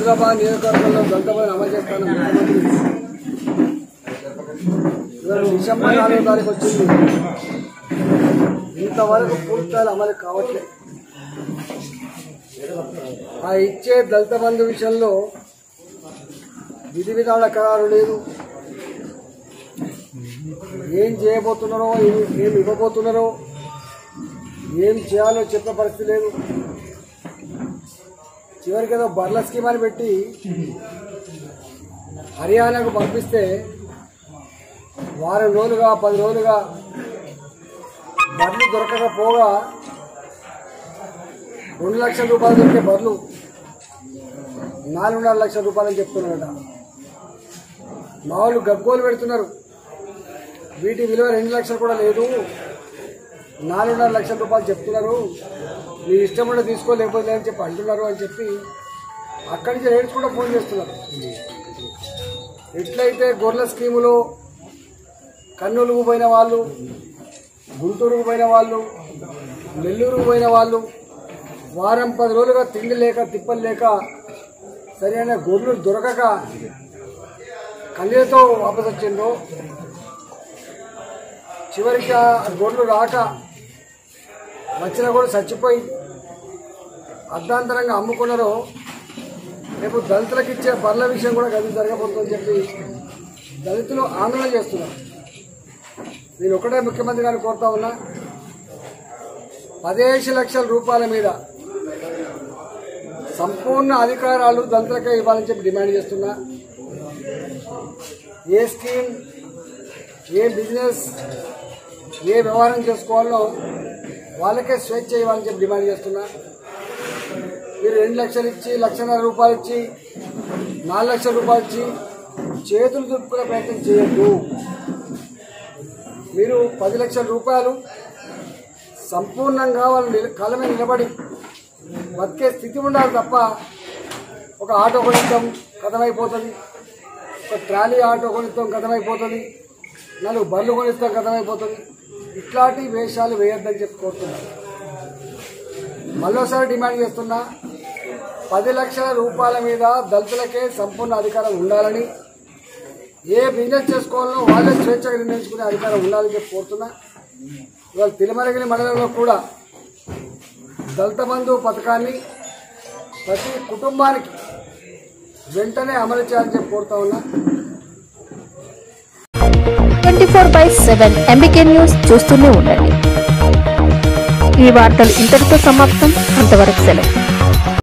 హుజరాబాద్ నియోజకవర్గంలో దళితమైన అమలు చేస్తాను ముఖ్యమంత్రి ఇవాళ డిసెంబర్ నాలుగో తారీఖు వచ్చింది ఇంతవరకు పూర్తిస్థాయి అమలు కావట్లేదు ఆ ఇచ్చే దళిత బంధు విషయంలో విధి విధాన ఖరారు లేదు ఏం చేయబోతున్నారో ఏం- ఏం ఇవ్వబోతున్నారో ఏం చేయాలో చెప్పే పరిస్థితి లేదు చివరికి ఏదో బర్ల స్కీమ్ అని పెట్టి హర్యానాకు పంపిస్తే వారం రోజులుగా పది రోజులుగా బర్లు దొరకకపోగా రెండు లక్షల రూపాయలు దొరికే బర్లు నాలుగున్నర లక్షల రూపాయలని చెప్తున్నారట మా వాళ్ళు గగ్గోలు పెడుతున్నారు వీటి విలువ రెండు లక్షలు కూడా లేదు నాలుగున్నర లక్షల రూపాయలు చెప్తున్నారు మీ ఇష్టం కూడా తీసుకోలేకపోతే అని చెప్పి అంటున్నారు అని చెప్పి అక్కడి నుంచి రేట్స్ కూడా ఫోన్ చేస్తున్నారు ఎట్లయితే గొర్రెల స్కీములో కర్నూలుకు పోయిన వాళ్ళు గుంటూరుకు పోయిన వాళ్ళు నెల్లూరుకు పోయిన వాళ్ళు వారం పది రోజులుగా తిండి లేక తిప్పలు లేక సరైన గొర్రెలు దొరకక కన్నీళ్ళతో వాపసు వచ్చిండ్రు చివరికి ఆ గొర్రెలు రాక వచ్చిన కూడా చచ్చిపోయి అర్ధాంతరంగా అమ్ముకున్నారో రేపు దళితులకు ఇచ్చే బర్ల విషయం కూడా గది జరగబోతుందని చెప్పి దళితులు ఆందోళన చేస్తున్నారు నేను ఒకటే ముఖ్యమంత్రి గారిని కోరుతా ఉన్నా పదిహేను లక్షల రూపాయల మీద సంపూర్ణ అధికారాలు దళితులకే ఇవ్వాలని చెప్పి డిమాండ్ చేస్తున్నా ఏ స్కీమ్ ఏ బిజినెస్ ఏ వ్యవహారం చేసుకోవాలో వాళ్ళకే స్వేచ్ఛ ఇవ్వాలని చెప్పి డిమాండ్ చేస్తున్నా మీరు రెండు లక్షలు ఇచ్చి లక్షన్నర రూపాయలు ఇచ్చి నాలుగు లక్షల రూపాయలు ఇచ్చి చేతులు దులుపుకునే ప్రయత్నం చేయొద్దు మీరు పది లక్షల రూపాయలు సంపూర్ణంగా వాళ్ళు నిల- కాళ్ళ మీద నిలబడి బతికే స్థితి ఉండాలి తప్ప ఒక ఆటో కొనిస్తాం కథమైపోతుంది ఒక ట్రాలీ ఆటో కొనిస్తాం కథమైపోతుంది నాలుగు బర్లు కొనిస్తాం కథమైపోతుంది ఇట్లాంటి వేషాలు వేయొద్దని చెప్పి కోరుతున్నాను మళ్ళోసారి డిమాండ్ చేస్తున్నా పది లక్షల రూపాయల మీద దళితులకే సంపూర్ణ అధికారం ఉండాలని ఏ బిజినెస్ చేసుకోవాలో వాళ్ళే స్వేచ్ఛగా నిర్ణయించుకునే అధికారం ఉండాలని చెప్పి కోరుతున్నా ఇవాళ తిరుమలగిరి మండలంలో కూడా దళిత బంధు పథకాన్ని ప్రతి కుటుంబానికి వెంటనే అమలు చేయాలని చెప్పి కోరుతా ఉన్నా twenty four by seven MBK news చూస్తూనే ఉండండి ఈ వార్తలు ఇంతటితో సమాప్తం అంతవరకు సెలవు